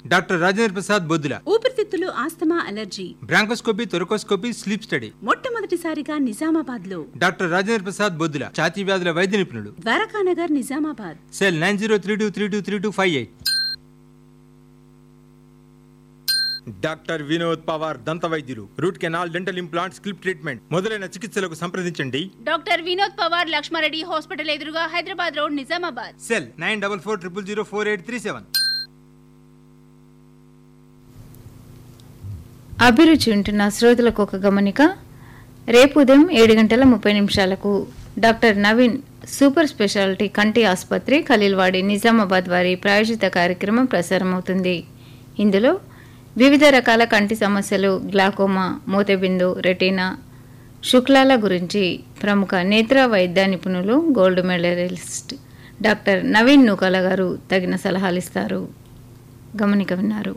doctor Rajendra Prasad Boddula ఊపిరితిత్తులు asthma allergy bronchoscopy thoracoscopy sleep study మొట్టమొదటిసారిగా నిజామాబాద్ లో డాక్టర్ రాజేంద్ర ప్రసాద్ బొద్దుల ఛాతీ వ్యాధుల వైద్య నిపుణుడు Dwarakanagar Nizamabad cell nine zero three two three two three two five eight doctor Vinod Pawar దంత వైద్యులు రూట్ కెనాల్ డెంటల్ ఇంప్లాంట్ స్కిల్ప్ ట్రీట్మెంట్ మొదలైన చికిత్సలకు సంప్రదించండి డాక్టర్ వినోద్ పవార్ లక్ష్మారెడ్డి హాస్పిటల్ ఎదురుగా Hyderabad road Nizamabad cell nine double four triple zero four eight three seven అభిరుచి ఉంటున్న శ్రోతలకు ఒక గమనిక రేపు ఉదయం ఏడు గంటల ముప్పై నిమిషాలకు డాక్టర్ నవీన్ సూపర్ స్పెషాలిటీ కంటి ఆసుపత్రి ఖలీల్వాడి నిజామాబాద్ వారి ప్రాయోజిత కార్యక్రమం ప్రసారమవుతుంది ఇందులో వివిధ రకాల కంటి సమస్యలు గ్లాకోమా మూతబిందు రెటీనా శుక్లాల గురించి ప్రముఖ నేత్ర వైద్య నిపుణులు gold medalist doctor Naveen Nukala గారు తగిన సలహాలు ఇస్తారు గమనిక విన్నారు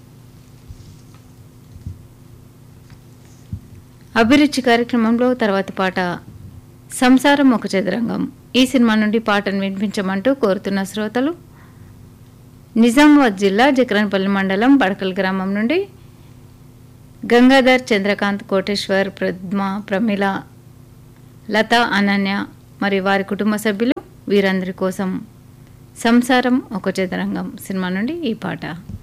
అభిరుచి కార్యక్రమంలో తర్వాత పాట సంసారం ఒక చదరంగం ఈ సినిమా నుండి పాటను వినిపించమంటూ కోరుతున్న శ్రోతలు నిజామాబాద్ జిల్లా జక్రన్పల్లి మండలం బడకల్ గ్రామం నుండి గంగాధర్ చంద్రకాంత్ కోటేశ్వర్ ప్రద్మ ప్రమిళ లత అనన్య మరి వారి కుటుంబ సభ్యులు వీరందరి కోసం సంసారం ఒక చదరంగం సినిమా నుండి ఈ పాట